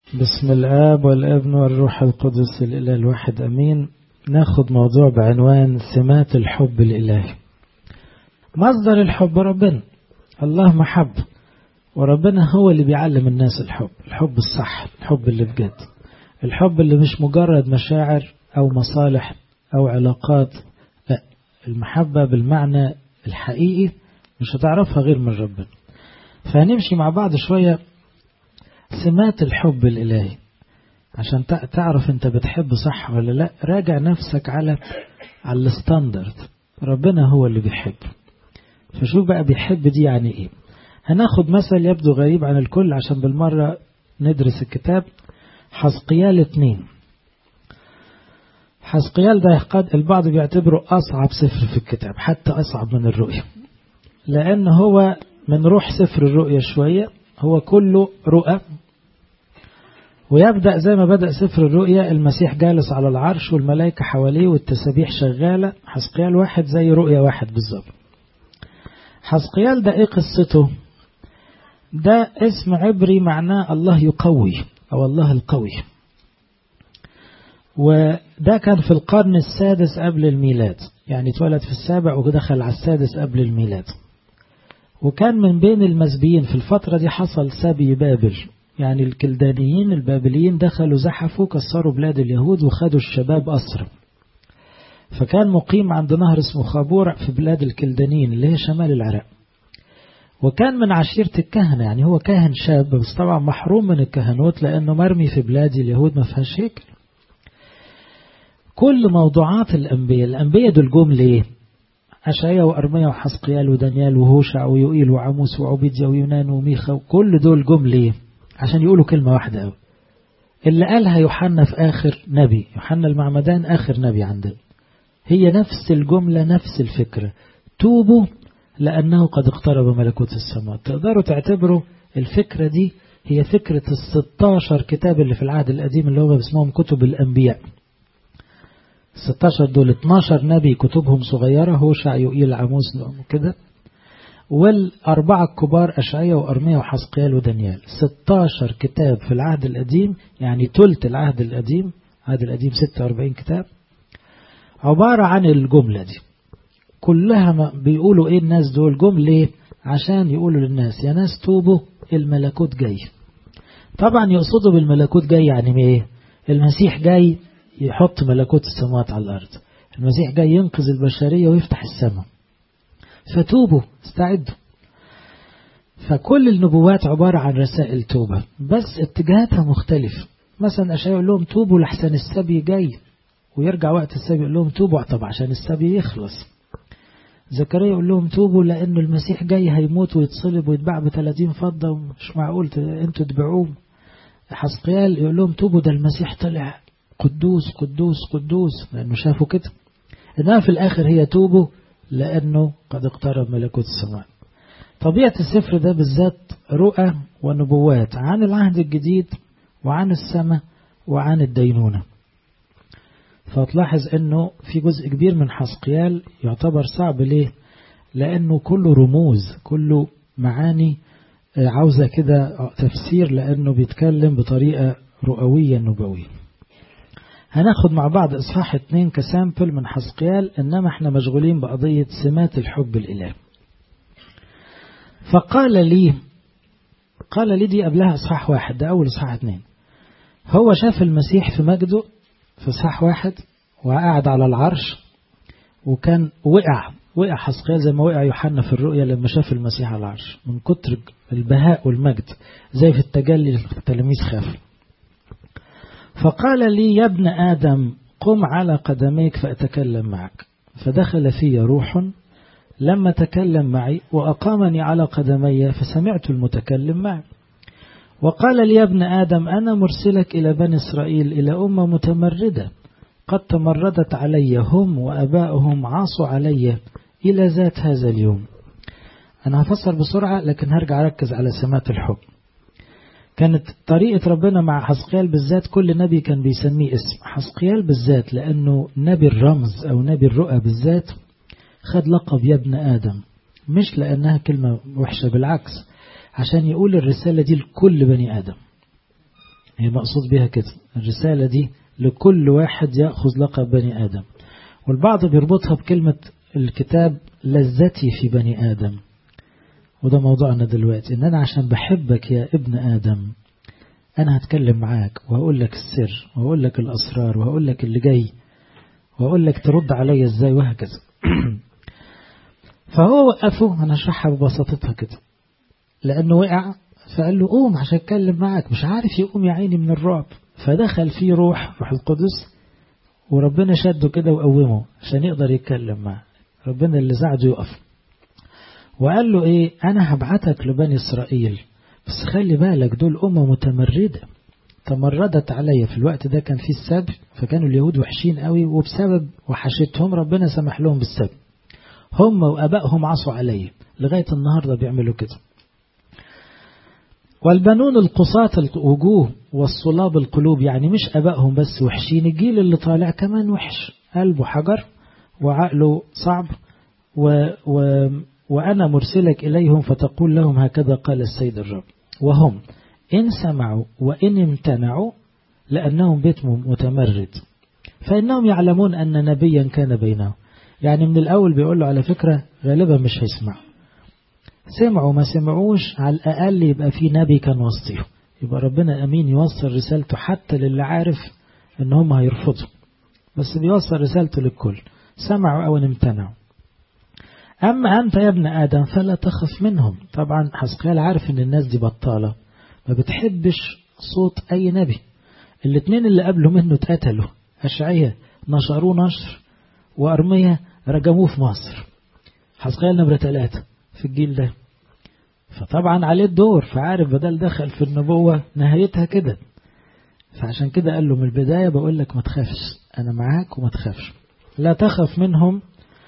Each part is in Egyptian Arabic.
بسم الآب والابن والروح القدس الإله الواحد أمين ناخد موضوع بعنوان سمات الحب الإلهي مصدر الحب ربنا الله محب وربنا هو اللي بيعلم الناس الحب الحب الصح الحب اللي بجد الحب اللي مش مجرد مشاعر أو مصالح أو علاقات لا المحبة بالمعنى الحقيقي مش هتعرفها غير من ربنا فهنمشي مع بعض شوية سمات الحب الإلهي عشان تعرف انت بتحب صح ولا لا راجع نفسك على على الستاندرد ربنا هو اللي بيحب فشوف بقى بيحب دي يعني ايه هناخد مثل يبدو غريب عن الكل عشان بالمرة ندرس الكتاب حسقيال اتنين حسقيال ده قد البعض بيعتبره أصعب سفر في الكتاب حتى أصعب من الرؤية لأن هو من روح سفر الرؤية شوية هو كله رؤى ويبدأ زي ما بدأ سفر الرؤيا المسيح جالس على العرش والملائكة حواليه والتسابيح شغالة حسقيال واحد زي رؤيا واحد بالظبط حسقيال ده ايه قصته ده اسم عبري معناه الله يقوي او الله القوي وده كان في القرن السادس قبل الميلاد يعني اتولد في السابع ودخل على السادس قبل الميلاد وكان من بين المسبيين في الفترة دي حصل سبي بابل يعني الكلدانيين البابليين دخلوا زحفوا كسروا بلاد اليهود وخدوا الشباب أسرى فكان مقيم عند نهر اسمه خابور في بلاد الكلدانيين اللي هي شمال العراق وكان من عشيرة الكهنة يعني هو كاهن شاب بس طبعا محروم من الكهنوت لأنه مرمي في بلاد اليهود ما فيهاش هيكل كل موضوعات الأنبياء الأنبياء دول جم ليه أشعيا وأرميا وحسقيال ودانيال وهوشع ويوئيل وعموس وعبيديا ويونان وميخا وكل دول جم ليه عشان يقولوا كلمة واحدة قوي اللي قالها يوحنا في آخر نبي يوحنا المعمدان آخر نبي عندنا هي نفس الجملة نفس الفكرة توبوا لأنه قد اقترب ملكوت السماء تقدروا تعتبروا الفكرة دي هي فكرة الستاشر كتاب اللي في العهد القديم اللي هو اسمهم كتب الأنبياء 16 دول 12 نبي كتبهم صغيرة هوشع يوئيل عموس كده والأربعة الكبار أشعية وأرميا وحسقيال ودانيال 16 كتاب في العهد القديم يعني تلت العهد القديم العهد القديم 46 كتاب عبارة عن الجملة دي كلها ما بيقولوا ايه الناس دول جم ليه عشان يقولوا للناس يا ناس توبوا الملكوت جاي طبعا يقصدوا بالملكوت جاي يعني ايه المسيح جاي يحط ملكوت السماوات على الأرض المسيح جاي ينقذ البشرية ويفتح السماء فتوبوا استعدوا فكل النبوات عبارة عن رسائل توبة بس اتجاهاتها مختلفة مثلا أشياء يقول لهم توبوا لحسن السبي جاي ويرجع وقت السبي يقول لهم توبوا طب عشان السبي يخلص زكريا يقول لهم توبوا لأنه المسيح جاي هيموت ويتصلب ويتباع ب 30 فضة ومش معقول انتوا تبيعوه حسقيال يقول لهم توبوا ده المسيح طلع قدوس قدوس قدوس لأنه شافوا كده إنها في الآخر هي توبوا لأنه قد اقترب ملكوت السماء طبيعة السفر ده بالذات رؤى ونبوات عن العهد الجديد وعن السماء وعن الدينونة فتلاحظ أنه في جزء كبير من حسقيال يعتبر صعب ليه لأنه كله رموز كله معاني عاوزة كده تفسير لأنه بيتكلم بطريقة رؤوية نبوية هناخد مع بعض إصحاح اتنين كسامبل من حسقيال إنما احنا مشغولين بقضية سمات الحب الإله فقال لي قال لي دي قبلها إصحاح واحد ده أول إصحاح اتنين هو شاف المسيح في مجده في إصحاح واحد وقعد على العرش وكان وقع وقع حسقيال زي ما وقع يوحنا في الرؤيا لما شاف المسيح على العرش من كتر البهاء والمجد زي في التجلي التلاميذ خافوا فقال لي يا ابن آدم قم على قدميك فأتكلم معك فدخل في روح لما تكلم معي وأقامني على قدمي فسمعت المتكلم معي وقال لي يا ابن آدم أنا مرسلك إلى بني إسرائيل إلى أمة متمردة قد تمردت علي هم وأباؤهم عاصوا علي إلى ذات هذا اليوم أنا هفسر بسرعة لكن هرجع أركز على سمات الحب كانت طريقة ربنا مع حسقيال بالذات كل نبي كان بيسميه اسم حسقيال بالذات لأنه نبي الرمز أو نبي الرؤى بالذات خد لقب يا ابن آدم مش لأنها كلمة وحشة بالعكس عشان يقول الرسالة دي لكل بني آدم هي مقصود بها كده الرسالة دي لكل واحد يأخذ لقب بني آدم والبعض بيربطها بكلمة الكتاب لذتي في بني آدم وده موضوعنا دلوقتي ان انا عشان بحبك يا ابن آدم انا هتكلم معاك وهقول لك السر وهقول لك الاسرار وهقول لك اللي جاي وهقول لك ترد عليا ازاي وهكذا فهو وقفه انا اشرحها ببساطتها كده لانه وقع فقال له قوم عشان اتكلم معاك مش عارف يقوم يا عيني من الرعب فدخل فيه روح روح القدس وربنا شده كده وقومه عشان يقدر يتكلم معاه ربنا اللي ساعده يقف وقال له ايه انا هبعتك لبني اسرائيل بس خلي بالك دول امة متمردة تمردت عليا في الوقت ده كان في السبي فكانوا اليهود وحشين قوي وبسبب وحشتهم ربنا سمح لهم بالسبي هم وابائهم عصوا عليا لغاية النهاردة بيعملوا كده والبنون القصاة الوجوه والصلاب القلوب يعني مش أبائهم بس وحشين الجيل اللي طالع كمان وحش قلبه حجر وعقله صعب و و وأنا مرسلك إليهم فتقول لهم هكذا قال السيد الرب وهم إن سمعوا وإن امتنعوا لأنهم بيت متمرد فإنهم يعلمون أن نبيا كان بينهم يعني من الأول بيقول له على فكرة غالبا مش هيسمعوا سمعوا ما سمعوش على الأقل يبقى في نبي كان وسطهم يبقى ربنا أمين يوصل رسالته حتى للي عارف ان هم هيرفضوا بس بيوصل رسالته للكل سمعوا أو امتنعوا أما أنت يا ابن آدم فلا تخف منهم طبعا حسقيال عارف ان الناس دي بطالة ما بتحبش صوت أي نبي الاثنين اللي قبله منه اتقتلوا أشعية نشروه نشر وأرمية رجموه في مصر حسقيال نمرة ثلاثة في الجيل ده فطبعا عليه الدور فعارف بدل دخل في النبوة نهايتها كده فعشان كده قال له من البداية بقول لك ما تخافش أنا معاك وما تخافش لا تخف منهم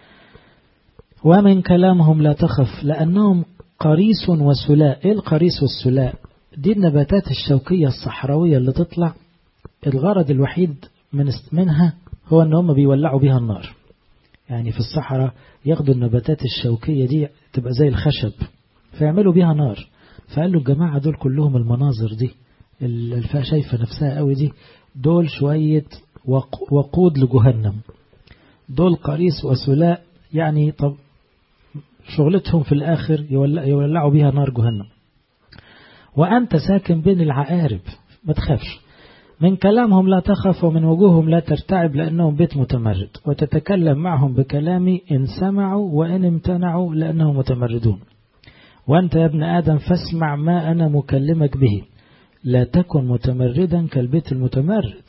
ومن كلامهم لا تخف لأنهم قريس وسلاء إيه القريس والسلاء دي النباتات الشوكية الصحراوية اللي تطلع الغرض الوحيد من منها هو ان هم بيولعوا بيها النار يعني في الصحراء ياخدوا النباتات الشوكية دي تبقى زي الخشب فيعملوا بيها نار فقال له الجماعة دول كلهم المناظر دي اللي شايفة نفسها قوي دي دول شوية وقود لجهنم دول قريس وسلاء يعني طب شغلتهم في الآخر يولعوا بيها نار جهنم وأنت ساكن بين العقارب ما تخافش من كلامهم لا تخف ومن وجوههم لا ترتعب لأنهم بيت متمرد وتتكلم معهم بكلامي إن سمعوا وإن امتنعوا لأنهم متمردون وأنت يا ابن آدم فاسمع ما أنا مكلمك به لا تكن متمردا كالبيت المتمرد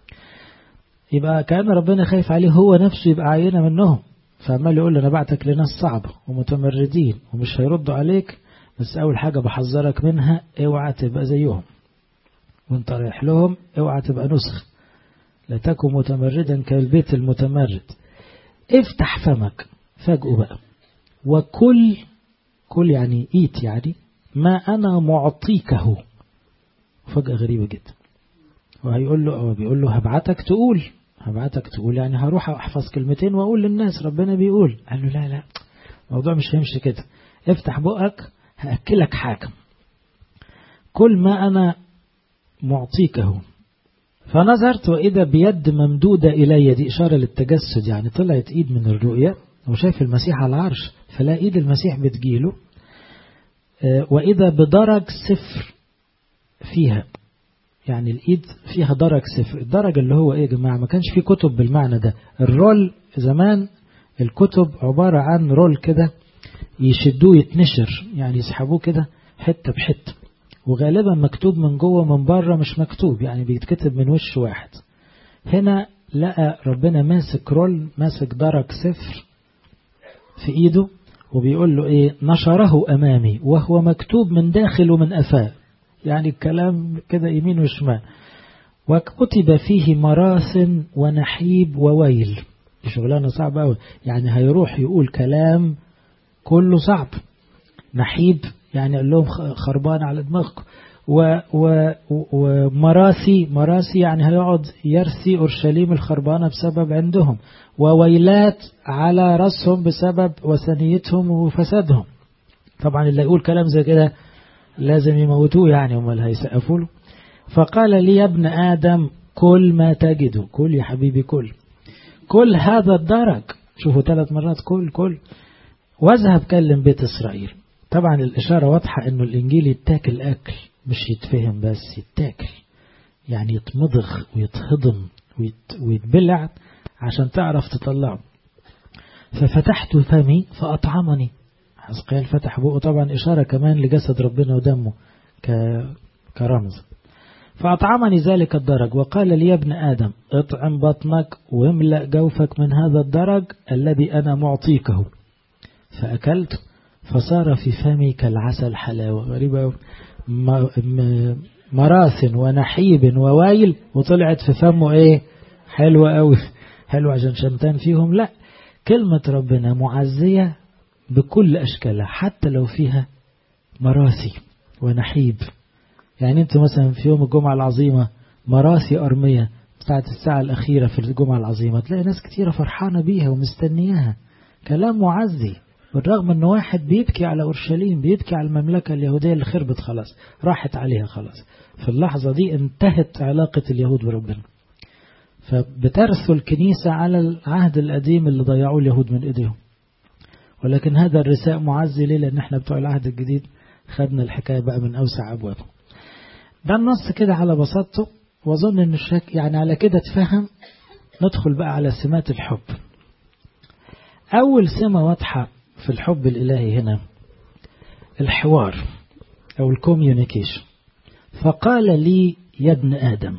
يبقى كأن ربنا خايف عليه هو نفسه يبقى عينة منهم فعمال يقول له أنا بعتك لناس صعبة ومتمردين ومش هيردوا عليك بس أول حاجة بحذرك منها اوعى تبقى زيهم وانت رايح لهم اوعى تبقى نسخ لا تكن متمردا كالبيت المتمرد افتح فمك فاجئوا بقى وكل كل يعني ايت يعني ما انا معطيكه فجأة غريبة جدا وهيقول له هو بيقول له هبعتك تقول هبعتك تقول يعني هروح احفظ كلمتين واقول للناس ربنا بيقول قال له لا لا الموضوع مش هيمشي كده افتح بقك هأكلك حاكم كل ما أنا معطيكه فنظرت وإذا بيد ممدودة إلي دي إشارة للتجسد يعني طلعت إيد من الرؤية وشايف المسيح على العرش فلا إيد المسيح بتجيله وإذا بدرج صفر فيها يعني الإيد فيها درج صفر الدرج اللي هو إيه يا جماعة ما كانش في كتب بالمعنى ده الرول زمان الكتب عبارة عن رول كده يشدوه يتنشر يعني يسحبوه كده حتة بحتة وغالبا مكتوب من جوه من بره مش مكتوب يعني بيتكتب من وش واحد هنا لقى ربنا ماسك رول ماسك درج صفر في ايده وبيقول له ايه نشره امامي وهو مكتوب من داخل ومن افاه يعني الكلام كده يمين وشمال وكتب فيه مراثن ونحيب وويل دي شغلانه صعبه قوي يعني هيروح يقول كلام كله صعب نحيب يعني قال لهم خربان على دماغكم و و ومراسي مراسي يعني هيقعد يرثي أورشليم الخربانة بسبب عندهم وويلات على رأسهم بسبب وثنيتهم وفسادهم طبعا اللي يقول كلام زي كده لازم يموتوه يعني هم اللي هيسقفوا له فقال لي يا ابن آدم كل ما تجده كل يا حبيبي كل كل هذا الدرج شوفوا ثلاث مرات كل كل واذهب كلم بيت إسرائيل طبعا الإشارة واضحة أنه الإنجيل يتاكل أكل مش يتفهم بس يتاكل يعني يتمضغ ويتهضم ويت ويتبلع عشان تعرف تطلعه ففتحت فمي فأطعمني حزقيال فتح بقه طبعا إشارة كمان لجسد ربنا ودمه كرمز فأطعمني ذلك الدرج وقال لي يا ابن آدم اطعم بطنك واملأ جوفك من هذا الدرج الذي أنا معطيكه فأكلت فصار في فمي كالعسل حلاوة غريبة مراث ونحيب ووايل وطلعت في فمه ايه حلوة قوي حلوة عشان شمتان فيهم لا كلمة ربنا معزية بكل أشكالها حتى لو فيها مراسي ونحيب يعني انت مثلا في يوم الجمعة العظيمة مراسي أرمية بتاعت الساعة الأخيرة في الجمعة العظيمة تلاقي ناس كتيرة فرحانة بيها ومستنياها كلام معزي بالرغم ان واحد بيبكي على أورشليم بيبكي على المملكة اليهودية اللي خربت خلاص راحت عليها خلاص في اللحظة دي انتهت علاقة اليهود بربنا فبترثوا الكنيسة على العهد القديم اللي ضيعوه اليهود من ايديهم ولكن هذا الرساء معزي ليه لان احنا بتوع العهد الجديد خدنا الحكاية بقى من أوسع أبوابه ده النص كده على بساطته واظن ان الشك يعني على كده تفهم ندخل بقى على سمات الحب أول سمة واضحة في الحب الإلهي هنا الحوار أو الكوميونيكيشن فقال لي يا ابن آدم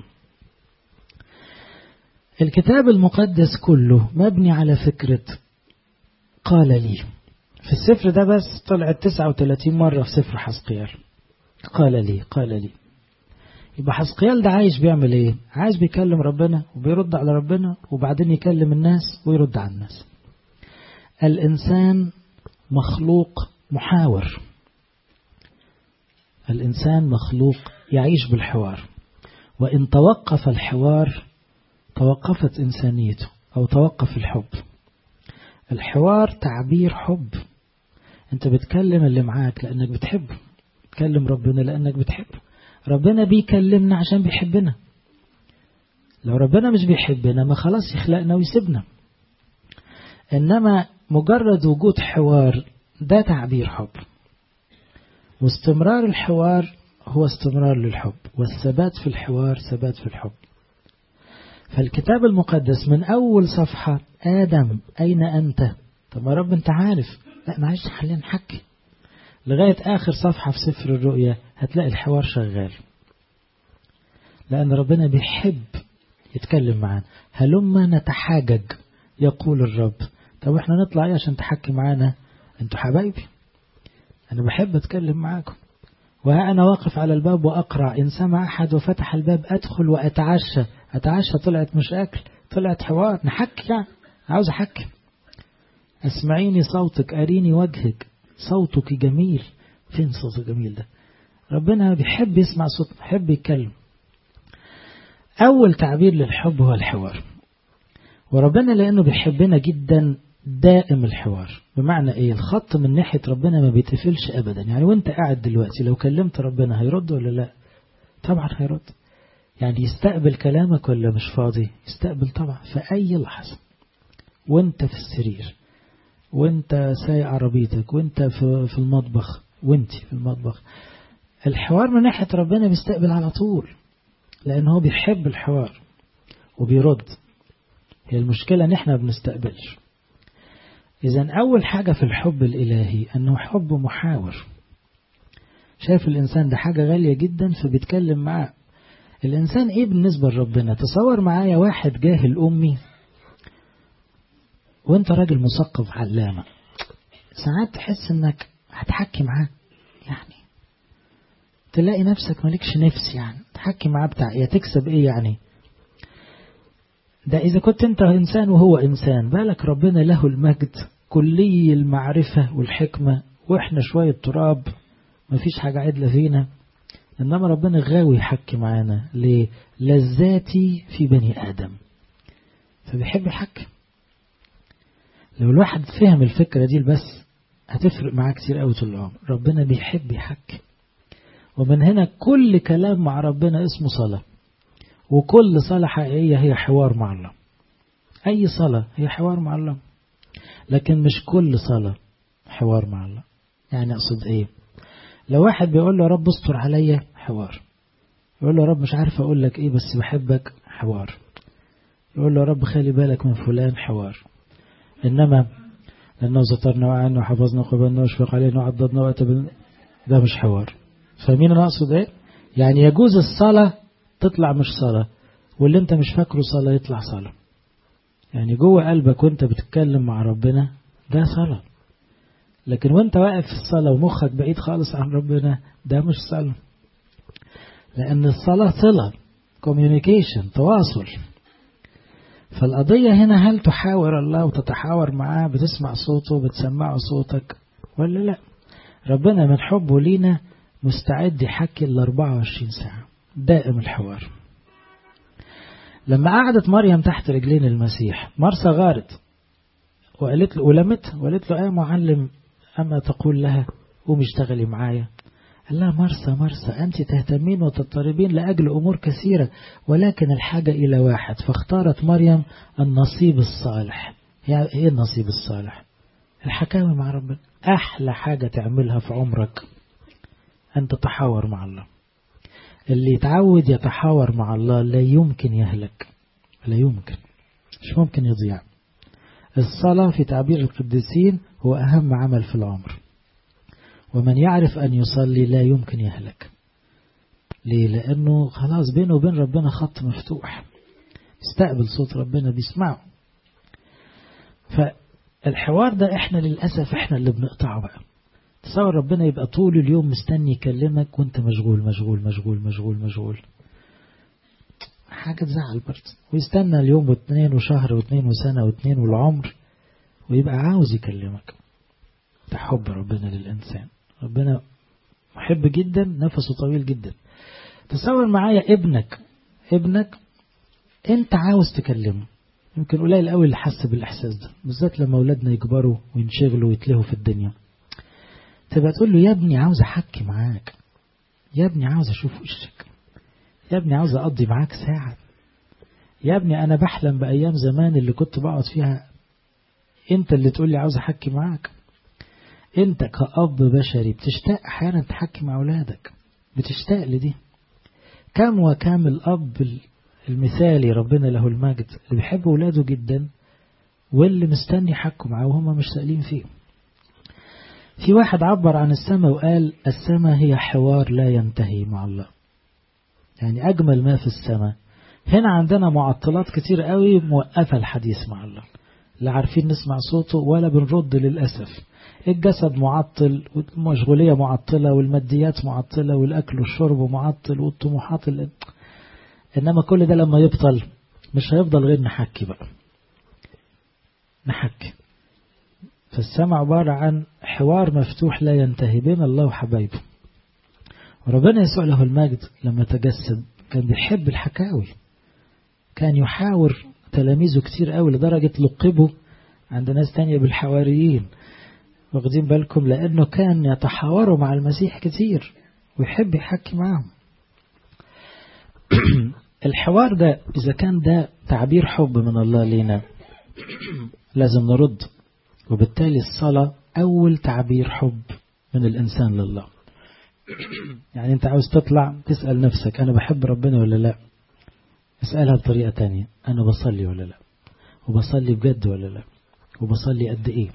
الكتاب المقدس كله مبني على فكرة قال لي في السفر ده بس طلعت 39 مرة في سفر حسقيال قال لي قال لي يبقى حسقيال ده عايش بيعمل ايه عايش بيكلم ربنا وبيرد على ربنا وبعدين يكلم الناس ويرد على الناس الإنسان مخلوق محاور الإنسان مخلوق يعيش بالحوار وإن توقف الحوار توقفت إنسانيته أو توقف الحب الحوار تعبير حب أنت بتكلم اللي معاك لأنك بتحبه بتكلم ربنا لأنك بتحبه ربنا بيكلمنا عشان بيحبنا لو ربنا مش بيحبنا ما خلاص يخلقنا ويسيبنا إنما مجرد وجود حوار ده تعبير حب واستمرار الحوار هو استمرار للحب والثبات في الحوار ثبات في الحب فالكتاب المقدس من أول صفحة آدم أين أنت طب ما رب أنت عارف لا معلش خلينا نحكي لغاية آخر صفحة في سفر الرؤيا هتلاقي الحوار شغال لأن ربنا بيحب يتكلم معانا هلما نتحاجج يقول الرب طب احنا نطلع ايه عشان تحكي معانا انتوا حبايبي انا بحب اتكلم معاكم وها انا واقف على الباب واقرع ان سمع احد وفتح الباب ادخل واتعشى اتعشى طلعت مش اكل طلعت حوار نحكي يعني عاوز احكي اسمعيني صوتك اريني وجهك صوتك جميل فين صوت الجميل ده ربنا بيحب يسمع صوت بيحب يتكلم اول تعبير للحب هو الحوار وربنا لانه بيحبنا جدا دائم الحوار بمعنى ايه الخط من ناحية ربنا ما بيتقفلش ابدا يعني وانت قاعد دلوقتي لو كلمت ربنا هيرد ولا لا طبعا هيرد يعني يستقبل كلامك ولا مش فاضي يستقبل طبعا في اي لحظة وانت في السرير وانت سايق عربيتك وانت في, في المطبخ وانت في المطبخ الحوار من ناحية ربنا بيستقبل على طول لان هو بيحب الحوار وبيرد هي المشكلة ان احنا بنستقبلش إذا أول حاجة في الحب الإلهي أنه حب محاور شايف الإنسان ده حاجة غالية جدا فبيتكلم معاه الإنسان إيه بالنسبة لربنا تصور معايا واحد جاهل أمي وانت راجل مثقف علامة ساعات تحس انك هتحكي معاه يعني تلاقي نفسك مالكش نفس يعني تحكي معاه بتاع يا تكسب ايه يعني ده إذا كنت أنت إنسان وهو إنسان بالك ربنا له المجد كلي المعرفة والحكمة وإحنا شوية تراب مفيش حاجة عدلة فينا إنما ربنا غاوي يحكي معانا ليه لذاتي في بني آدم فبيحب يحكي لو الواحد فهم الفكرة دي بس هتفرق معاه كتير قوي طول العمر ربنا بيحب يحكي ومن هنا كل كلام مع ربنا اسمه صلاة وكل صلاة حقيقية هي حوار مع الله أي صلاة هي حوار مع الله لكن مش كل صلاة حوار مع الله يعني أقصد إيه لو واحد بيقول له يا رب استر عليا حوار يقول له يا رب مش عارف أقول لك إيه بس بحبك حوار يقول له يا رب خلي بالك من فلان حوار إنما لأنه سترنا وعنه وحفظنا وقبلنا واشفق علينا وعضدنا وأتبنا ده مش حوار فاهمين أنا أقصد إيه يعني يجوز الصلاة تطلع مش صلاة واللي أنت مش فاكره صلاة يطلع صلاة يعني جوه قلبك وانت بتتكلم مع ربنا ده صلاة لكن وانت واقف في الصلاة ومخك بعيد خالص عن ربنا ده مش صلاة لأن الصلاة صلة communication تواصل فالقضية هنا هل تحاور الله وتتحاور معاه بتسمع صوته بتسمعه صوتك ولا لا ربنا من حبه لينا مستعد يحكي ال 24 ساعة دائم الحوار لما قعدت مريم تحت رجلين المسيح مرسى غارت وقالت له ولمت وقالت له يا معلم أما تقول لها قوم اشتغلي معايا قال لها مرسى مرسى أنت تهتمين وتضطربين لأجل أمور كثيرة ولكن الحاجة إلى واحد فاختارت مريم النصيب الصالح يعني إيه النصيب الصالح الحكاوي مع ربنا أحلى حاجة تعملها في عمرك أن تتحاور مع الله اللي يتعود يتحاور مع الله لا يمكن يهلك لا يمكن مش ممكن يضيع الصلاة في تعبير القديسين هو أهم عمل في العمر ومن يعرف أن يصلي لا يمكن يهلك ليه لأنه خلاص بينه وبين ربنا خط مفتوح يستقبل صوت ربنا بيسمعه فالحوار ده احنا للأسف احنا اللي بنقطعه بقى تصور ربنا يبقى طول اليوم مستني يكلمك وانت مشغول مشغول مشغول مشغول مشغول حاجة تزعل برضه ويستنى اليوم واثنين وشهر واثنين وسنة واثنين والعمر ويبقى عاوز يكلمك ده حب ربنا للإنسان ربنا محب جدا نفسه طويل جدا تصور معايا ابنك ابنك انت عاوز تكلمه يمكن قليل قوي اللي حس بالإحساس ده بالذات لما أولادنا يكبروا وينشغلوا ويتلهوا في الدنيا تبقى تقول له يا ابني عاوز أحكي معاك يا ابني عاوز أشوف وشك يا ابني عاوز أقضي معاك ساعة يا ابني أنا بحلم بأيام زمان اللي كنت بقعد فيها أنت اللي تقول لي عاوز أحكي معاك أنت كأب بشري بتشتاق أحيانا تحكي مع أولادك بتشتاق لدي كم وكم الأب المثالي ربنا له المجد اللي بيحب أولاده جدا واللي مستني يحكوا معاه وهم مش سائلين فيه في واحد عبر عن السماء وقال السماء هي حوار لا ينتهي مع الله يعني أجمل ما في السماء هنا عندنا معطلات كتير قوي موقفة الحديث مع الله لا عارفين نسمع صوته ولا بنرد للأسف الجسد معطل والمشغولية معطلة والماديات معطلة والأكل والشرب معطل والطموحات اللي... إنما كل ده لما يبطل مش هيفضل غير نحكي بقى نحكي فالسمع عبارة عن حوار مفتوح لا ينتهي بين الله وحبايبه وربنا يسوع له المجد لما تجسد كان بيحب الحكاوي كان يحاور تلاميذه كتير قوي لدرجة لقبه عند ناس تانية بالحواريين واخدين بالكم لأنه كان يتحاوروا مع المسيح كتير ويحب يحكي معهم الحوار ده إذا كان ده تعبير حب من الله لنا لازم نرد وبالتالي الصلاة أول تعبير حب من الإنسان لله يعني أنت عاوز تطلع تسأل نفسك أنا بحب ربنا ولا لا اسألها بطريقة تانية أنا بصلي ولا لا وبصلي بجد ولا لا وبصلي قد إيه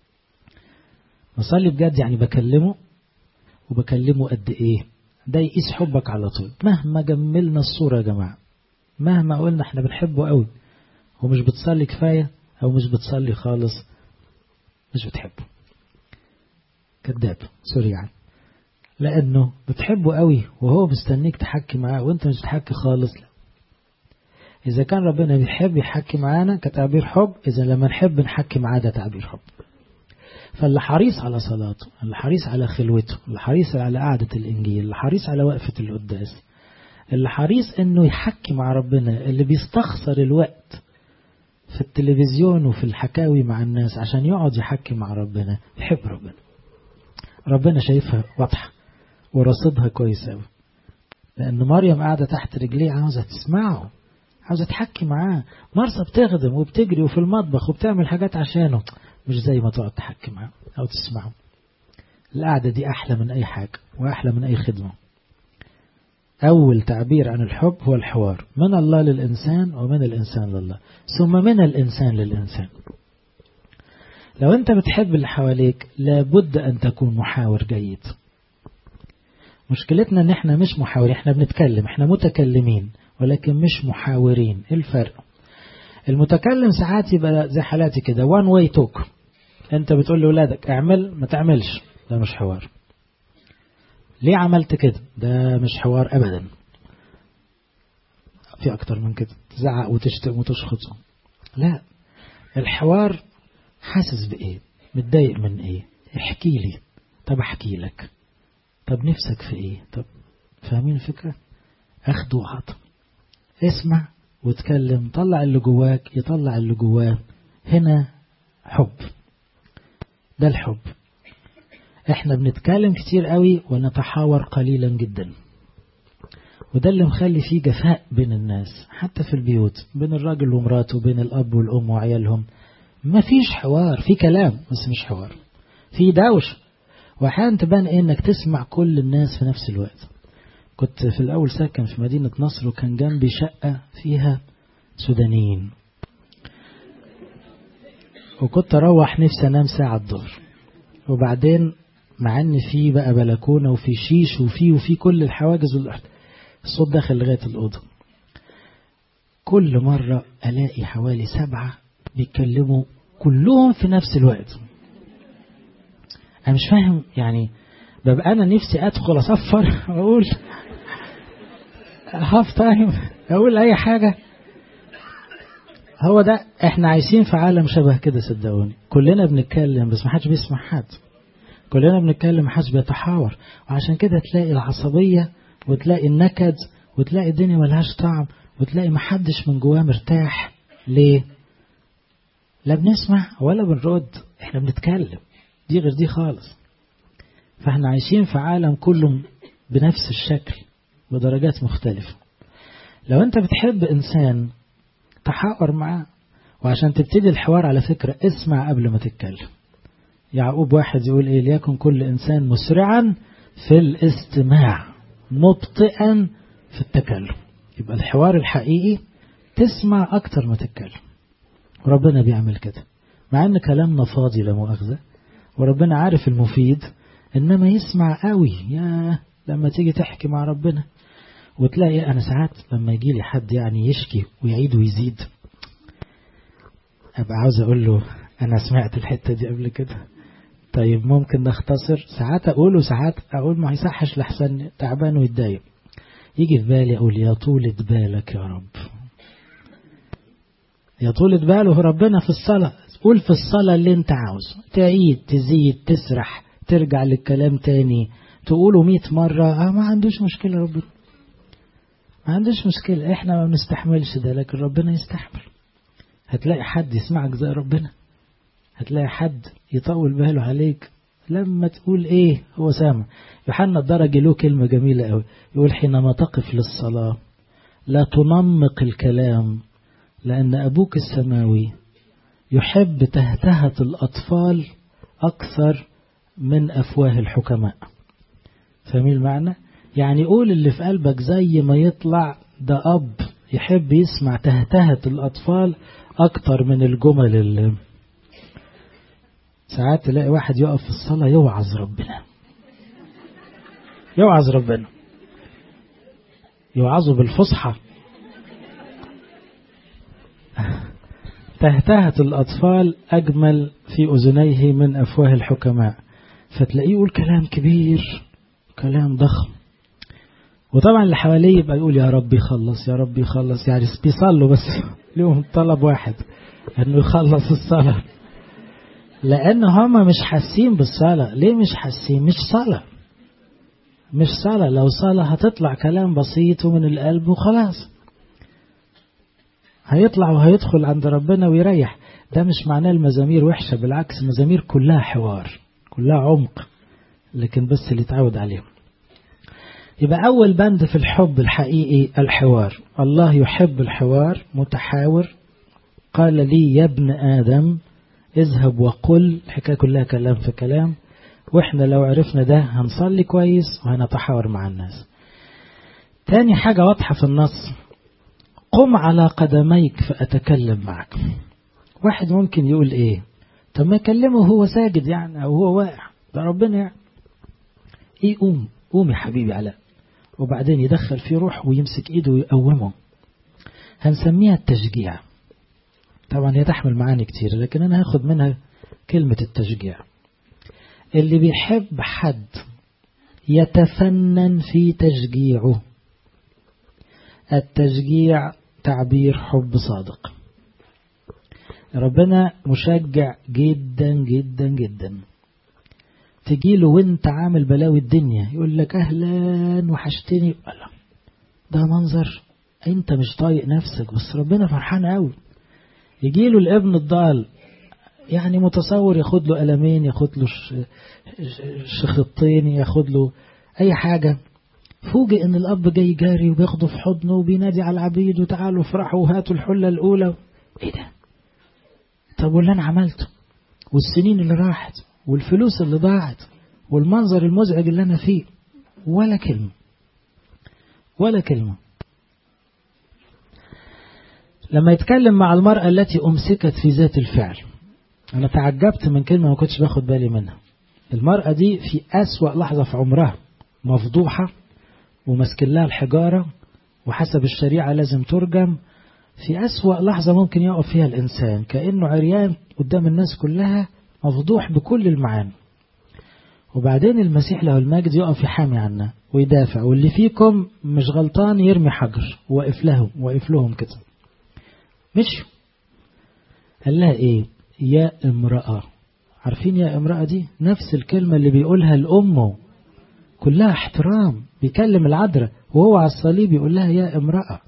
بصلي بجد يعني بكلمه وبكلمه قد إيه ده يقيس حبك على طول مهما جملنا الصورة يا جماعة مهما قلنا احنا بنحبه قوي ومش بتصلي كفاية أو مش بتصلي خالص مش بتحبه كذاب سوري يعني لأنه بتحبه قوي وهو مستنيك تحكي معاه وانت مش بتحكي خالص لا إذا كان ربنا بيحب يحكي معانا كتعبير حب إذا لما نحب نحكي معاه ده تعبير حب فاللي حريص على صلاته اللي حريص على خلوته اللي حريص على قعدة الإنجيل اللي حريص على وقفة القداس اللي حريص إنه يحكي مع ربنا اللي بيستخسر الوقت في التلفزيون وفي الحكاوي مع الناس عشان يقعد يحكي مع ربنا يحب ربنا ربنا شايفها واضحة ورصدها كويس قوي لأن مريم قاعدة تحت رجليه عاوزة تسمعه عاوزة تحكي معاه مرسى بتخدم وبتجري وفي المطبخ وبتعمل حاجات عشانه مش زي ما تقعد تحكي معاه أو تسمعه القعدة دي أحلى من أي حاجة وأحلى من أي خدمة أول تعبير عن الحب هو الحوار من الله للإنسان ومن الإنسان لله ثم من الإنسان للإنسان لو أنت بتحب اللي حواليك لابد أن تكون محاور جيد مشكلتنا ان احنا مش محاورين احنا بنتكلم احنا متكلمين ولكن مش محاورين ايه الفرق المتكلم ساعات يبقى زي حالاتي كده وان واي توك انت بتقول لأولادك اعمل ما تعملش ده مش حوار ليه عملت كده ده مش حوار ابدا في اكتر من كده تزعق وتشتم وتشخط لا الحوار حاسس بايه متضايق من ايه احكي لي طب احكي لك طب نفسك في ايه طب فاهمين الفكرة اخد وعطى اسمع واتكلم طلع اللي جواك يطلع اللي جواه هنا حب ده الحب احنا بنتكلم كتير قوي ونتحاور قليلا جدا وده اللي مخلي فيه جفاء بين الناس حتى في البيوت بين الراجل ومراته بين الاب والام وعيالهم ما فيش حوار في كلام بس مش حوار في دوش واحيانا تبان إيه انك تسمع كل الناس في نفس الوقت كنت في الاول ساكن في مدينة نصر وكان جنبي شقة فيها سودانيين وكنت اروح نفسي انام ساعة الظهر وبعدين مع ان في بقى بلكونة وفي شيش وفي وفي كل الحواجز والأرض الصوت داخل لغاية الأوضة كل مرة ألاقي حوالي سبعة بيتكلموا كلهم في نفس الوقت أنا مش فاهم يعني ببقى أنا نفسي أدخل أصفر وأقول هاف تايم أقول أي حاجة هو ده احنا عايشين في عالم شبه كده صدقوني كلنا بنتكلم بس ما حدش بيسمع حد كلنا بنتكلم ما حدش بيتحاور وعشان كده تلاقي العصبية وتلاقي النكد وتلاقي الدنيا ملهاش طعم وتلاقي ما حدش من جواه مرتاح ليه لا بنسمع ولا بنرد احنا بنتكلم دي غير دي خالص فاحنا عايشين في عالم كله بنفس الشكل بدرجات مختلفة لو انت بتحب انسان تحاور معاه وعشان تبتدي الحوار على فكرة اسمع قبل ما تتكلم يعقوب واحد يقول ايه ليكن كل انسان مسرعا في الاستماع مبطئا في التكلم يبقى الحوار الحقيقي تسمع اكتر ما تتكلم وربنا بيعمل كده مع ان كلامنا فاضي لا مؤاخذة وربنا عارف المفيد انما يسمع قوي يا لما تيجي تحكي مع ربنا وتلاقي انا ساعات لما يجي لي حد يعني يشكي ويعيد ويزيد ابقى عاوز اقول له انا سمعت الحتة دي قبل كده طيب ممكن نختصر ساعات اقول وساعات اقول ما يصحش لحسن تعبان ويتضايق يجي في بالي اقول يا طولة بالك يا رب يا طولة باله ربنا في الصلاة قول في الصلاة اللي انت عاوزه تعيد تزيد تسرح ترجع للكلام تاني تقوله مئة مرة اه ما عندوش مشكلة ربنا ما عندوش مشكلة احنا ما بنستحملش ده لكن ربنا يستحمل هتلاقي حد يسمعك زي ربنا هتلاقي حد يطول باله عليك لما تقول ايه هو سامع يوحنا الدرجي له كلمة جميلة قوي يقول حينما تقف للصلاة لا تنمق الكلام لأن أبوك السماوي يحب تهتهة الأطفال أكثر من أفواه الحكماء فاهمين المعنى؟ يعني قول اللي في قلبك زي ما يطلع ده أب يحب يسمع تهتهة الأطفال أكتر من الجمل اللي ساعات تلاقي واحد يقف في الصلاة يوعظ ربنا يوعظ ربنا يوعظه بالفصحى تهتهت الأطفال أجمل في أذنيه من أفواه الحكماء فتلاقيه يقول كلام كبير كلام ضخم وطبعا اللي حواليه يبقى يقول يا رب يخلص يا رب يخلص يعني بيصلوا بس لهم طلب واحد انه يخلص الصلاة لان هم مش حاسين بالصلاة ليه مش حاسين مش صلاة مش صلاة لو صلاة هتطلع كلام بسيط ومن القلب وخلاص هيطلع وهيدخل عند ربنا ويريح ده مش معناه المزامير وحشة بالعكس المزامير كلها حوار كلها عمق لكن بس اللي اتعود عليهم يبقى أول بند في الحب الحقيقي الحوار الله يحب الحوار متحاور قال لي يا ابن آدم اذهب وقل الحكاية كلها كلام في كلام واحنا لو عرفنا ده هنصلي كويس وهنتحاور مع الناس تاني حاجة واضحة في النص قم على قدميك فأتكلم معك واحد ممكن يقول ايه طب ما يكلمه وهو ساجد يعني او هو واقع ده ربنا يعني ايه قوم قوم يا حبيبي علاء وبعدين يدخل فيه روح ويمسك ايده ويقومه هنسميها التشجيع طبعا هي تحمل معاني كتير لكن انا هاخد منها كلمة التشجيع اللي بيحب حد يتفنن في تشجيعه التشجيع تعبير حب صادق ربنا مشجع جدا جدا جدا تجيله وانت عامل بلاوي الدنيا يقول لك اهلا وحشتني الله ده منظر انت مش طايق نفسك بس ربنا فرحان قوي يجيله الابن الضال يعني متصور ياخد له قلمين ياخد له شخطين ياخد له اي حاجة فوجئ ان الاب جاي جاري وبياخده في حضنه وبينادي على العبيد وتعالوا افرحوا وهاتوا الحلة الاولى ايه ده طب واللي انا عملته والسنين اللي راحت والفلوس اللي ضاعت والمنظر المزعج اللي انا فيه ولا كلمة ولا كلمة لما يتكلم مع المرأة التي أمسكت في ذات الفعل أنا تعجبت من كلمة ما كنتش باخد بالي منها المرأة دي في أسوأ لحظة في عمرها مفضوحة ومسك لها الحجارة وحسب الشريعة لازم ترجم في أسوأ لحظة ممكن يقف فيها الإنسان كأنه عريان قدام الناس كلها مفضوح بكل المعاني وبعدين المسيح له المجد يقف يحامي عنا ويدافع واللي فيكم مش غلطان يرمي حجر واقف لهم واقف لهم كده مشوا قال لها ايه يا امرأة عارفين يا امرأة دي نفس الكلمة اللي بيقولها لأمه كلها احترام بيكلم العذراء وهو على الصليب يقول لها يا امرأة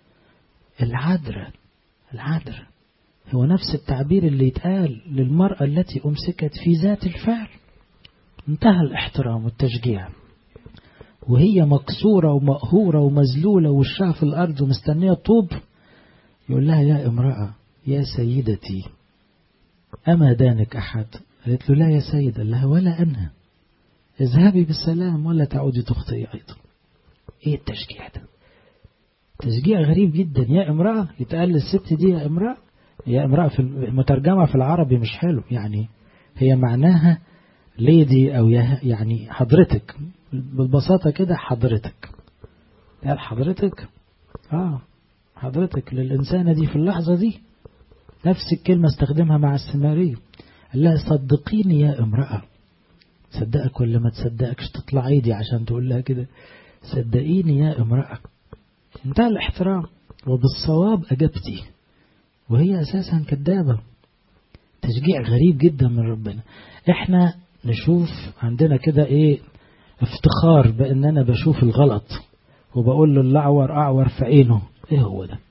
العذراء العذراء هو نفس التعبير اللي يتقال للمرأة التي أمسكت في ذات الفعل انتهى الاحترام والتشجيع وهي مكسورة ومقهورة ومذلولة وشها في الأرض ومستنية طوب يقول لها يا امرأة يا سيدتي أما دانك أحد قالت له لا يا سيد قال لها ولا أنا اذهبي بالسلام ولا تعودي تخطئي أيضا ايه التشجيع ده تشجيع غريب جدا يا امرأة يتقال للست دي يا امرأة يا امرأة في المترجمة في العربي مش حلو يعني هي معناها ليدي أو يعني حضرتك ببساطة كده حضرتك قال حضرتك آه حضرتك للإنسانة دي في اللحظة دي نفس الكلمة استخدمها مع السمارية قال لها صدقيني يا امرأة صدقك ولا ما تصدقكش تطلع ايدي عشان تقول لها كده صدقيني يا امرأة انتهى الاحترام وبالصواب أجبتي وهي أساسا كذابة تشجيع غريب جدا من ربنا احنا نشوف عندنا كده ايه افتخار بان انا بشوف الغلط وبقول له الاعور اعور في عينه ايه هو ده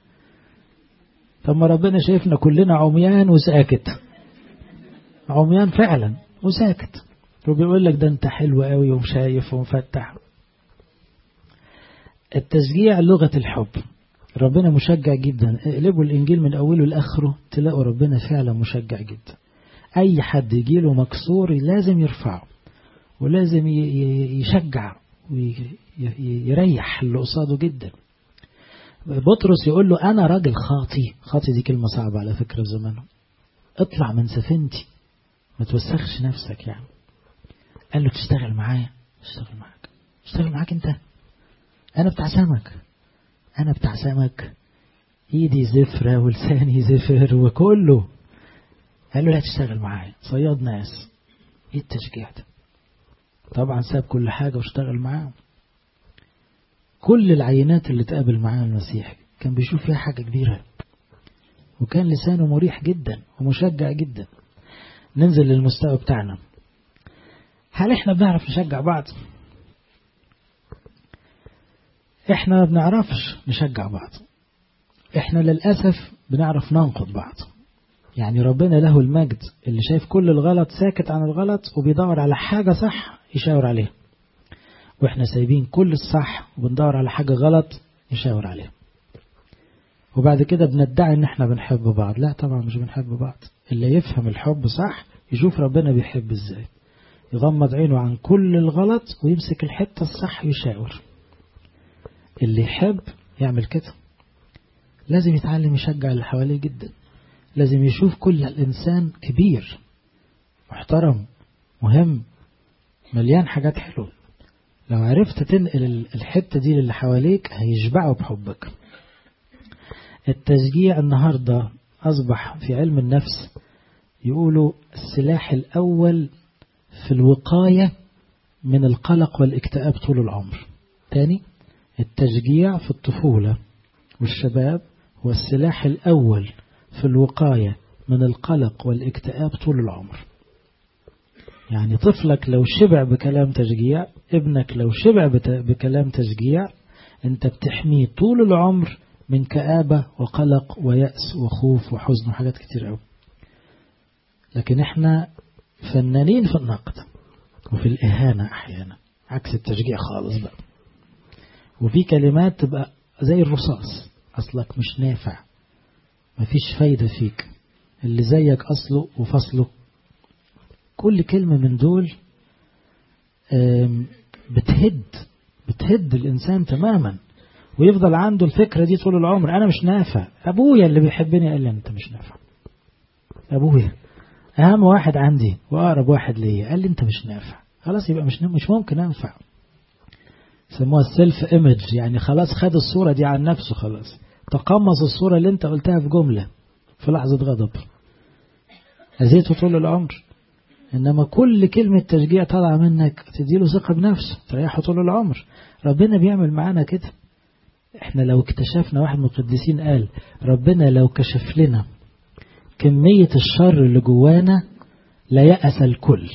طب ما ربنا شايفنا كلنا عميان وساكت عميان فعلا وساكت وبيقول لك ده انت حلو قوي وشايف ومفتح التشجيع لغة الحب ربنا مشجع جدا اقلبوا الانجيل من اوله لاخره تلاقوا ربنا فعلا مشجع جدا اي حد يجيله مكسور لازم يرفعه ولازم يشجع ويريح اللي قصاده جدا بطرس يقول له انا راجل خاطي خاطي دي كلمة صعبة على فكرة في زمانه اطلع من سفينتي ما توسخش نفسك يعني قال له تشتغل معايا اشتغل معاك اشتغل معاك انت انا بتاع سمك انا بتاع سمك ايدي زفرة ولساني زفر وكله قال له لا تشتغل معايا صياد ناس ايه التشجيع ده طبعا ساب كل حاجة واشتغل معاهم كل العينات اللي تقابل معاه المسيح كان بيشوف فيها حاجة كبيرة وكان لسانه مريح جدا ومشجع جدا ننزل للمستوى بتاعنا هل احنا بنعرف نشجع بعض احنا ما بنعرفش نشجع بعض احنا للأسف بنعرف ننقض بعض يعني ربنا له المجد اللي شايف كل الغلط ساكت عن الغلط وبيدور على حاجة صح يشاور عليها واحنا سايبين كل الصح وبندور على حاجة غلط يشاور عليها وبعد كده بندعي ان احنا بنحب بعض لا طبعا مش بنحب بعض اللي يفهم الحب صح يشوف ربنا بيحب ازاي يغمض عينه عن كل الغلط ويمسك الحتة الصح يشاور اللي يحب يعمل كده لازم يتعلم يشجع اللي حواليه جدا لازم يشوف كل الإنسان كبير محترم مهم مليان حاجات حلوة لو عرفت تنقل الحتة دي للي حواليك هيشبعوا بحبك التشجيع النهاردة أصبح في علم النفس يقولوا السلاح الأول في الوقاية من القلق والاكتئاب طول العمر تاني التشجيع في الطفولة والشباب هو السلاح الأول في الوقاية من القلق والاكتئاب طول العمر يعني طفلك لو شبع بكلام تشجيع ابنك لو شبع بكلام تشجيع انت بتحميه طول العمر من كآبة وقلق ويأس وخوف وحزن وحاجات كتير قوي لكن احنا فنانين في النقد وفي الإهانة أحيانا عكس التشجيع خالص بقى وفي كلمات تبقى زي الرصاص أصلك مش نافع مفيش فايدة فيك اللي زيك أصله وفصله كل كلمة من دول بتهد بتهد الإنسان تماما ويفضل عنده الفكرة دي طول العمر أنا مش نافع أبويا اللي بيحبني قال لي أنت مش نافع أبويا أهم واحد عندي وأقرب واحد ليا قال لي أنت مش نافع خلاص يبقى مش مش ممكن أنفع سموها السيلف ايمج يعني خلاص خد الصورة دي عن نفسه خلاص تقمص الصورة اللي انت قلتها في جملة في لحظة غضب أذيته طول العمر إنما كل كلمة تشجيع طالعة منك تديله ثقة بنفسه تريحه طول العمر ربنا بيعمل معانا كده احنا لو اكتشفنا واحد من القديسين قال ربنا لو كشف لنا كمية الشر اللي جوانا لا يأس الكل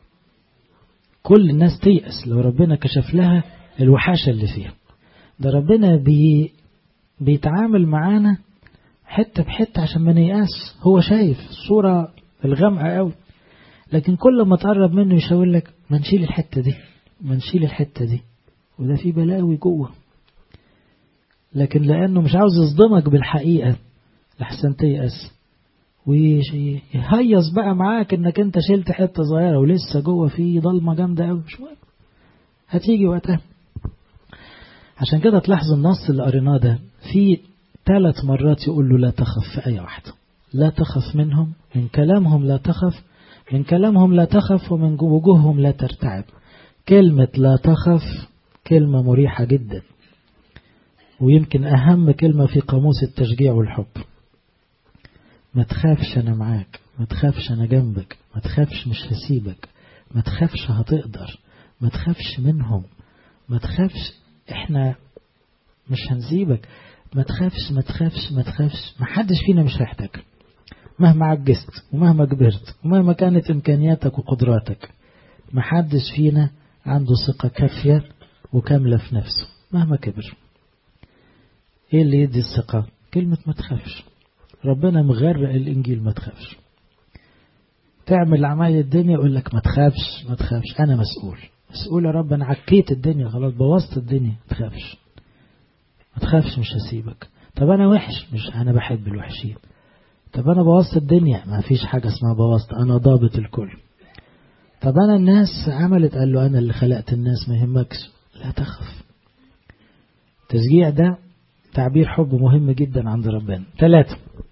كل الناس تيأس لو ربنا كشف لها الوحاشة اللي فيها ده ربنا بي بيتعامل معانا حتة بحتة عشان ما نيأس هو شايف الصورة الغامقة قوي لكن كل ما تقرب منه يشاور لك ما نشيل الحتة دي ما نشيل الحتة دي وده في بلاوي جوه لكن لأنه مش عاوز يصدمك بالحقيقة لحسن تيأس ويهيص بقى معاك انك انت شلت حتة صغيرة ولسه جوه في ضلمة جامدة قوي مش مهم هتيجي وقتها عشان كده تلاحظوا النص اللي قريناه ده في ثلاث مرات يقول له لا تخف في آية واحدة لا تخف منهم من كلامهم لا تخف من كلامهم لا تخف ومن وجوههم لا ترتعب كلمة لا تخف كلمة مريحة جدا ويمكن أهم كلمة في قاموس التشجيع والحب ما تخافش أنا معاك ما تخافش أنا جنبك ما تخافش مش هسيبك ما تخافش هتقدر ما تخافش منهم ما تخافش احنا مش هنسيبك ما تخافش ما تخافش ما تخافش ما حدش فينا مش هيحتاجك مهما عجزت ومهما كبرت ومهما كانت إمكانياتك وقدراتك ما حدش فينا عنده ثقة كافية وكاملة في نفسه مهما كبر ايه اللي يدي الثقة كلمة ما تخافش ربنا مغرق الإنجيل ما تخافش تعمل عمايل الدنيا يقول لك ما تخافش ما تخافش أنا مسؤول مسؤول يا رب أنا عكيت الدنيا خلاص بوظت الدنيا ما تخافش ما تخافش مش هسيبك طب أنا وحش مش أنا بحب الوحشين طب أنا بوظت الدنيا ما فيش حاجة اسمها بوظت أنا ضابط الكل طب أنا الناس عملت قال له أنا اللي خلقت الناس ما يهمكش لا تخف تشجيع ده تعبير حب مهم جدا عند ربنا ثلاثة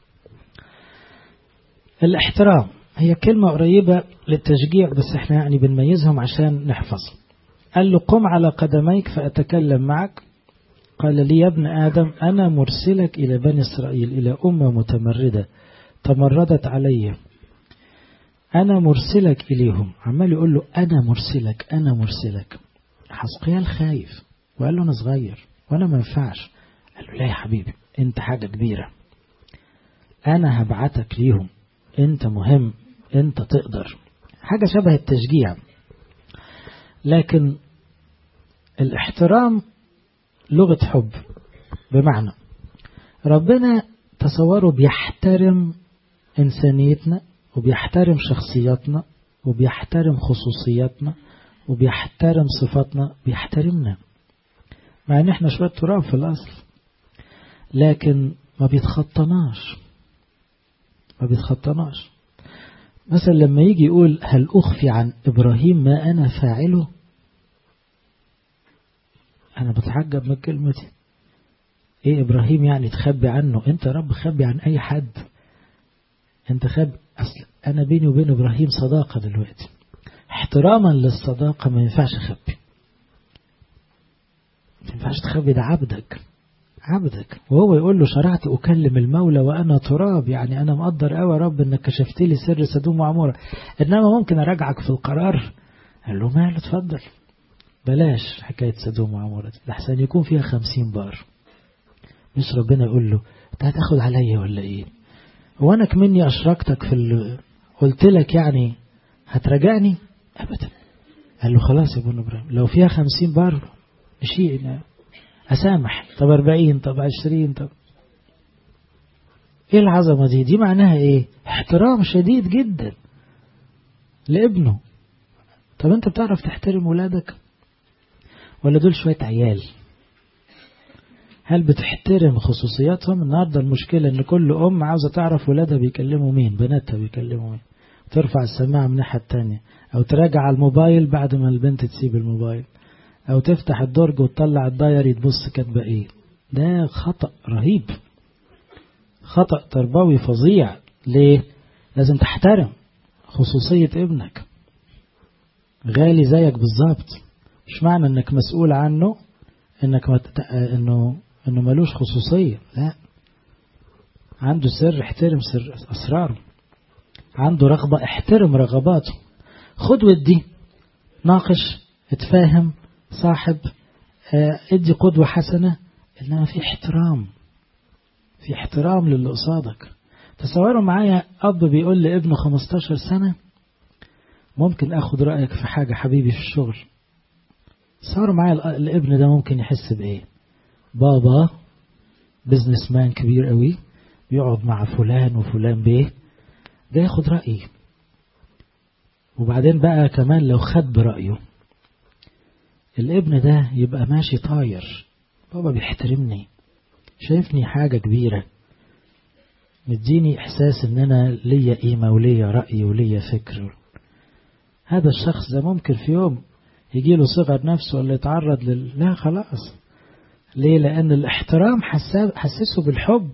الاحترام هي كلمة قريبة للتشجيع بس احنا يعني بنميزهم عشان نحفظ قال له قم على قدميك فأتكلم معك قال لي يا ابن آدم أنا مرسلك إلى بني إسرائيل إلى أمة متمردة تمردت علي أنا مرسلك إليهم عمال يقول له أنا مرسلك أنا مرسلك حسقيال خايف وقال له أنا صغير وأنا ما ينفعش قال له لا يا حبيبي أنت حاجة كبيرة أنا هبعتك ليهم أنت مهم أنت تقدر حاجة شبه التشجيع لكن الاحترام لغة حب بمعنى ربنا تصوره بيحترم إنسانيتنا وبيحترم شخصياتنا وبيحترم خصوصياتنا وبيحترم صفاتنا بيحترمنا مع ان احنا شوية تراب في الأصل لكن ما بيتخطناش ما بيتخطناش مثلا لما يجي يقول هل أخفي عن إبراهيم ما أنا فاعله أنا بتعجب من كلمتي إيه إبراهيم يعني تخبي عنه أنت رب خبي عن أي حد أنت خبي أصل أنا بيني وبين إبراهيم صداقة دلوقتي احتراما للصداقة ما ينفعش أخبي ما ينفعش تخبي ده عبدك عبدك وهو يقول له شرعت أكلم المولى وأنا تراب يعني أنا مقدر قوي رب إنك كشفت لي سر سدوم وعمورة إنما ممكن أراجعك في القرار قال له ماله اتفضل بلاش حكاية سدوم وعمورة لحسن يكون فيها خمسين بار مش ربنا يقول له انت هتاخد عليا ولا ايه هو انا كمني اشركتك في ال... قلت لك يعني هتراجعني ابدا قال له خلاص يا ابن ابراهيم لو فيها خمسين بار شيء أسامح طب أربعين طب عشرين طب إيه العظمة دي دي معناها إيه احترام شديد جدا لابنه طب أنت بتعرف تحترم ولادك ولا دول شوية عيال هل بتحترم خصوصياتهم النهاردة المشكلة ان كل ام عاوزة تعرف ولادها بيكلموا مين بناتها بيكلموا مين ترفع السماعة من الناحية التانية او تراجع على الموبايل بعد ما البنت تسيب الموبايل او تفتح الدرج وتطلع الدايري تبص كاتبه ايه ده خطأ رهيب خطأ تربوي فظيع ليه لازم تحترم خصوصية ابنك غالي زيك بالظبط مش معنى انك مسؤول عنه انك مت... انه انه ملوش خصوصية لا عنده سر احترم سر اسراره عنده رغبة احترم رغباته خد ودي ناقش اتفاهم صاحب اه ادي قدوة حسنة انما في احترام في احترام للي قصادك تصوروا معايا اب بيقول لابنه 15 سنة ممكن اخد رأيك في حاجة حبيبي في الشغل صار معايا الابن ده ممكن يحس بايه بابا بزنس مان كبير قوي بيقعد مع فلان وفلان بيه ده ياخد رأيي وبعدين بقى كمان لو خد برأيه الابن ده يبقى ماشي طاير بابا بيحترمني شايفني حاجة كبيرة مديني إحساس إن أنا ليا قيمة وليا رأي وليا فكر هذا الشخص ده ممكن في يوم يجي له صغر نفسه ولا يتعرض لل... لا خلاص ليه لأن الاحترام حسسه بالحب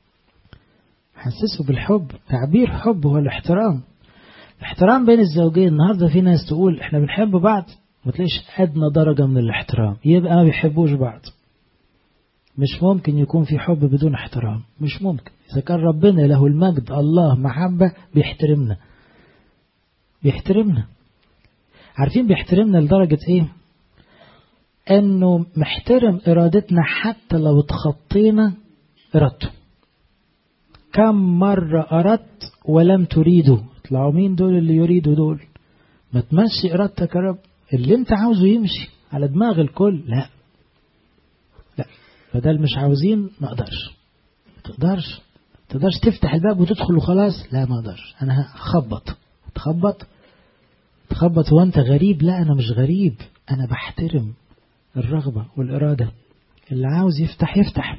حسسه بالحب تعبير حب هو الاحترام الاحترام بين الزوجين النهاردة في ناس تقول احنا بنحب بعض ما تلاقيش أدنى درجة من الاحترام يبقى ما بيحبوش بعض مش ممكن يكون في حب بدون احترام مش ممكن إذا كان ربنا له المجد الله محبة بيحترمنا بيحترمنا عارفين بيحترمنا لدرجة ايه انه محترم ارادتنا حتى لو اتخطينا ارادته كم مرة اردت ولم تريدوا اطلعوا مين دول اللي يريدوا دول ما تمشي ارادتك يا رب اللي انت عاوزه يمشي على دماغ الكل لا لا بدل مش عاوزين ما اقدرش ما تقدرش ما تقدرش تفتح الباب وتدخل وخلاص لا ما اقدرش انا هخبط تخبط تخبط وانت غريب لا انا مش غريب انا بحترم الرغبة والإرادة اللي عاوز يفتح يفتح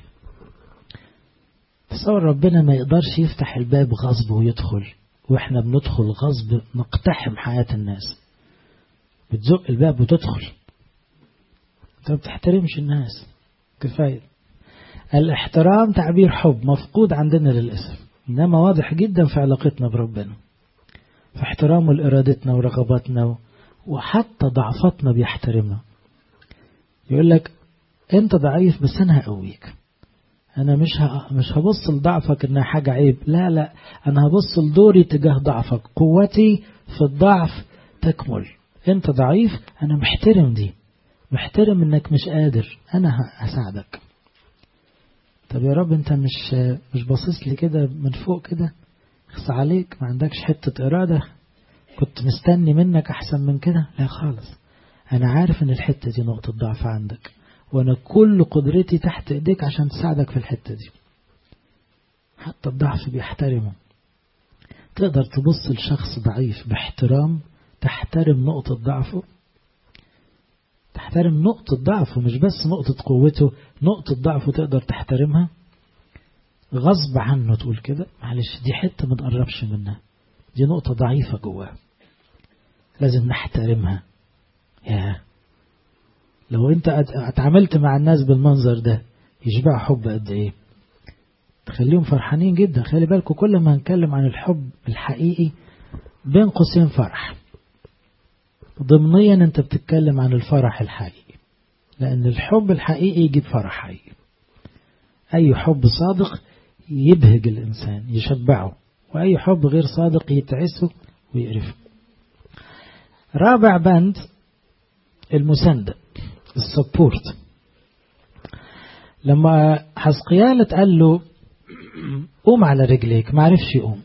تصور ربنا ما يقدرش يفتح الباب غصب ويدخل واحنا بندخل غصب نقتحم حياة الناس بتزق الباب وتدخل انت ما بتحترمش الناس كفاية الاحترام تعبير حب مفقود عندنا للأسف إنما واضح جدا في علاقتنا بربنا في احترامه لإرادتنا ورغباتنا وحتى ضعفاتنا بيحترمنا يقول لك انت ضعيف بس انا هقويك انا مش ه... مش هبص لضعفك انها حاجة عيب لا لا انا هبص لدوري تجاه ضعفك قوتي في الضعف تكمل انت ضعيف انا محترم دي محترم انك مش قادر انا هساعدك طب يا رب انت مش مش باصص لي كده من فوق كده خص عليك ما عندكش حتة إرادة كنت مستني منك أحسن من كده لا خالص أنا عارف إن الحتة دي نقطة ضعف عندك وأنا كل قدرتي تحت إيديك عشان تساعدك في الحتة دي حتى الضعف بيحترمه تقدر تبص لشخص ضعيف باحترام تحترم نقطة ضعفه تحترم نقطة ضعفه مش بس نقطة قوته نقطة ضعفه تقدر تحترمها غصب عنه تقول كده معلش دي حتة ما تقربش منها دي نقطة ضعيفة جواه لازم نحترمها يا لو انت اتعاملت مع الناس بالمنظر ده يشبع حب قد ايه تخليهم فرحانين جدا خلي بالكم كل ما نتكلم عن الحب الحقيقي بين قوسين فرح ضمنيا انت بتتكلم عن الفرح الحقيقي لان الحب الحقيقي يجيب فرح حقيقي اي حب صادق يبهج الانسان يشبعه واي حب غير صادق يتعسه ويقرفه رابع بند المساندة السبورت لما حسقيال قال له قوم على رجليك ما عرفش يقوم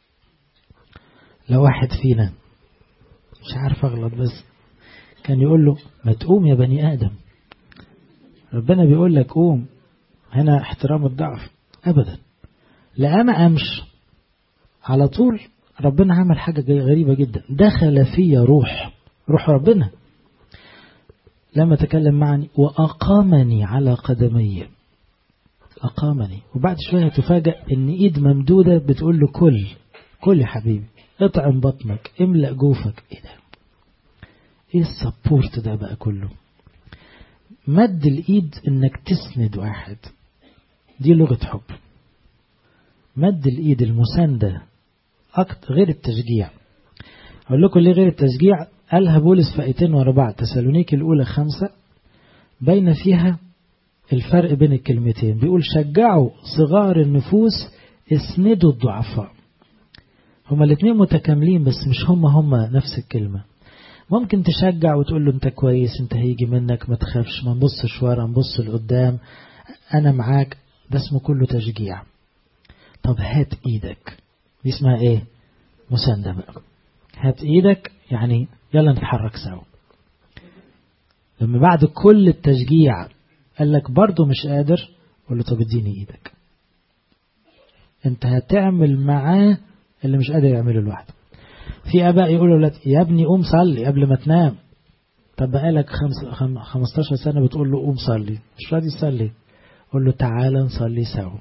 لو واحد فينا مش عارف اغلط بس كان يقول له ما تقوم يا بني ادم ربنا بيقول لك قوم هنا احترام الضعف ابدا لا ما امش على طول ربنا عمل حاجة غريبة جدا دخل في روح روح ربنا لما تكلم معني وأقامني على قدمي أقامني وبعد شوية تفاجأ إن إيد ممدودة بتقول له كل كل يا حبيبي اطعم بطنك املأ جوفك إيه ده إيه السبورت ده بقى كله مد الإيد إنك تسند واحد دي لغة حب مد الإيد المساندة أكتر غير التشجيع أقول لكم ليه غير التشجيع قالها بولس في آيتين ورا بعض تسالونيك الأولى خمسة بين فيها الفرق بين الكلمتين بيقول شجعوا صغار النفوس اسندوا الضعفاء هما الاثنين متكاملين بس مش هما هما نفس الكلمة ممكن تشجع وتقول له انت كويس انت هيجي منك ما تخافش ما نبصش ورا نبص لقدام انا معاك ده اسمه كله تشجيع طب هات ايدك دي اسمها ايه مساندة بقى هات ايدك يعني يلا نتحرك سوا لما بعد كل التشجيع قال لك برضه مش قادر قول له طب اديني ايدك انت هتعمل معاه اللي مش قادر يعمله لوحده في اباء يقولوا لك يا ابني قوم صلي قبل ما تنام طب بقالك خمس خم 15 سنة بتقول له قوم صلي مش راضي يصلي قول له تعالى نصلي سوا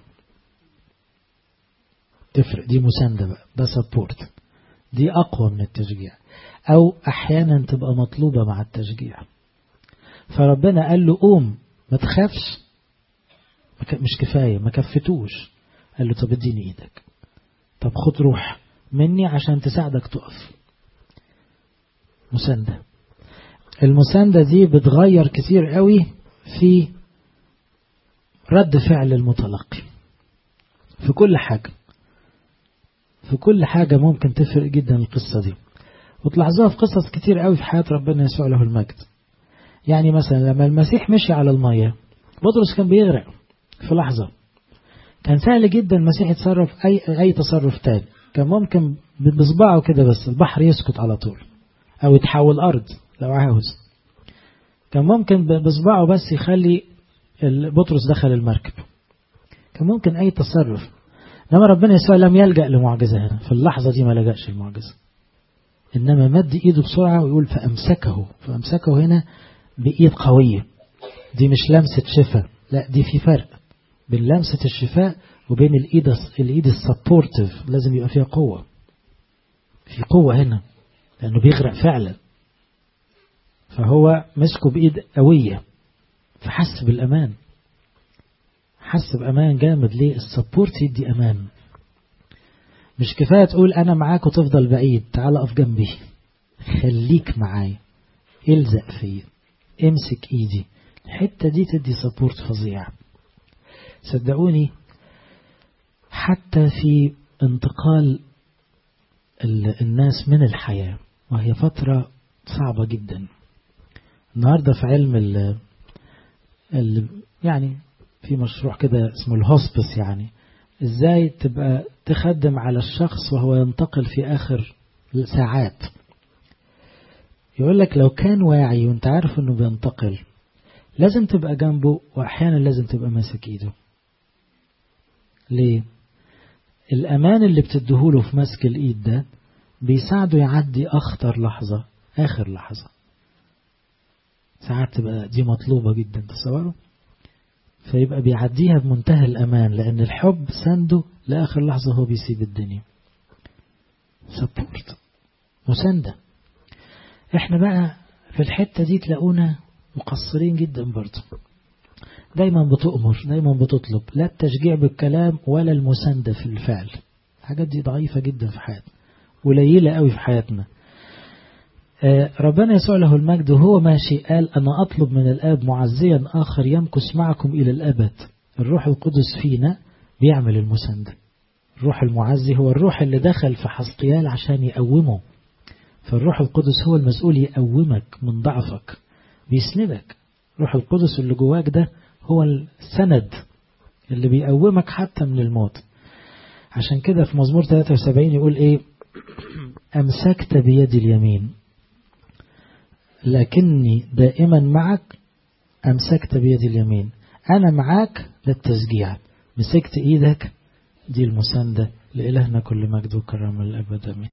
تفرق دي مساندة بقى ده سبورت دي أقوى من التشجيع أو أحيانا تبقى مطلوبة مع التشجيع فربنا قال له قوم ما تخافش مش كفاية ما كفتوش قال له طب اديني ايدك طب خد روح مني عشان تساعدك تقف مساندة المساندة دي بتغير كتير قوي في رد فعل المتلقي في كل حاجة في كل حاجة ممكن تفرق جدا القصة دي وتلاحظوها في قصص كتير قوي في حياة ربنا يسوع له المجد يعني مثلا لما المسيح مشي على المية بطرس كان بيغرق في لحظة كان سهل جدا المسيح يتصرف أي, أي تصرف تاني كان ممكن بصباعه كده بس البحر يسكت على طول أو يتحول أرض لو عاوز كان ممكن بصباعه بس يخلي بطرس دخل المركب كان ممكن أي تصرف إنما ربنا يسوع لم يلجأ لمعجزة هنا في اللحظة دي ما لجأش المعجزة إنما مد إيده بسرعة ويقول فأمسكه فأمسكه هنا بإيد قوية دي مش لمسة شفاء لا دي في فرق بين لمسة الشفاء وبين الإيد الإيد السبورتيف لازم يبقى فيها قوة في قوة هنا لأنه بيغرق فعلا فهو مسكه بإيد قوية فحس بالأمان حس بأمان جامد ليه السبورت يدي أمان مش كفاية تقول أنا معاك وتفضل بعيد تعال أقف جنبي خليك معايا الزق فيا امسك ايدي الحتة دي تدي سبورت فظيع صدقوني حتى في انتقال الناس من الحياة وهي فترة صعبة جدا النهاردة في علم ال ال يعني في مشروع كده اسمه الهوسبس يعني ازاي تبقى تخدم على الشخص وهو ينتقل في آخر ساعات يقول لك لو كان واعي وانت عارف انه بينتقل لازم تبقى جنبه واحيانا لازم تبقى ماسك ايده ليه الامان اللي بتديهوله في مسك الايد ده بيساعده يعدي اخطر لحظة اخر لحظة ساعات تبقى دي مطلوبة جدا تصوروا فيبقى بيعديها بمنتهى الأمان لأن الحب سنده لآخر لحظة هو بيسيب الدنيا سبورت مساندة احنا بقى في الحتة دي تلاقونا مقصرين جدا برضه دايما بتؤمر دايما بتطلب لا التشجيع بالكلام ولا المساندة في الفعل الحاجات دي ضعيفة جدا في حياتنا قليلة قوي في حياتنا ربنا يسوع له المجد وهو ماشي قال أنا أطلب من الآب معزيا آخر يمكث معكم إلى الأبد الروح القدس فينا بيعمل المساندة الروح المعزي هو الروح اللي دخل في حسقيال عشان يقومه فالروح القدس هو المسؤول يقومك من ضعفك بيسندك الروح القدس اللي جواك ده هو السند اللي بيقومك حتى من الموت عشان كده في مزمور 73 يقول ايه أمسكت بيدي اليمين لكني دائما معك أمسكت بيدي اليمين أنا معاك للتشجيع مسكت إيدك دي المساندة لإلهنا كل مجد وكرم الأبد أمين